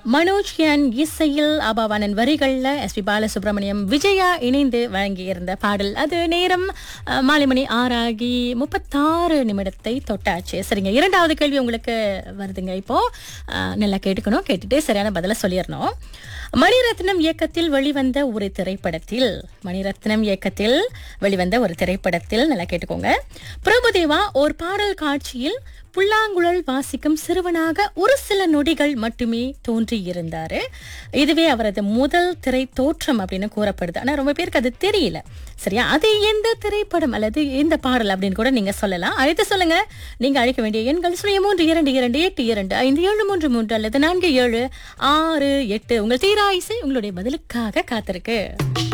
மனோஜ் கியான் இசையில் அபாவானன் வரிகள்ல S B Balasubramaniam Vijaya இணைந்து வழங்கியிருந்த பாடல் அது நேரம் அஹ், மாலை மணி ஆறாகி முப்பத்தாறு நிமிடத்தை தொட்டாச்சு சரிங்க இரண்டாவது கேள்வி உங்களுக்கு வருதுங்க இப்போ அஹ், நல்லா கேட்டுக்கணும் கேட்டுட்டு சரியான பதில சொல்லிடணும் மணிரத்னம் இயக்கத்தில் வெளிவந்த ஒரு திரைப்படத்தில் மணிரத்னம் இயக்கத்தில் வெளிவந்த ஒரு திரைப்படத்தில் நல்லா கேட்டுக்கோங்க பிரபுதேவா ஒரு பாடல் காட்சியில் புல்லாங்குழல் வாசிக்கும் சிறுவனாக ஒரு சில நொடிகள் மட்டுமே தோன்றியிருந்தாரு இதுவே அவரது முதல் திரை தோற்றம் அப்படின்னு கூறப்படுது ஆனா ரொம்ப பேருக்கு அது தெரியல சரியா அது எந்த திரைப்படம் அல்லது எந்த பாடல் அப்படின்னு கூட நீங்க சொல்லலாம் அழைத்து சொல்லுங்க நீங்க அழைக்க வேண்டிய எண்கள் சுய மூன்று இரண்டு இரண்டு எட்டு இரண்டு ஐந்து ஏழு மூன்று மூன்று அல்லது நான்கு ஏழு ஆறு எட்டு உங்கள் தீராயிசை உங்களுடைய பதிலுக்காக காத்திருக்கு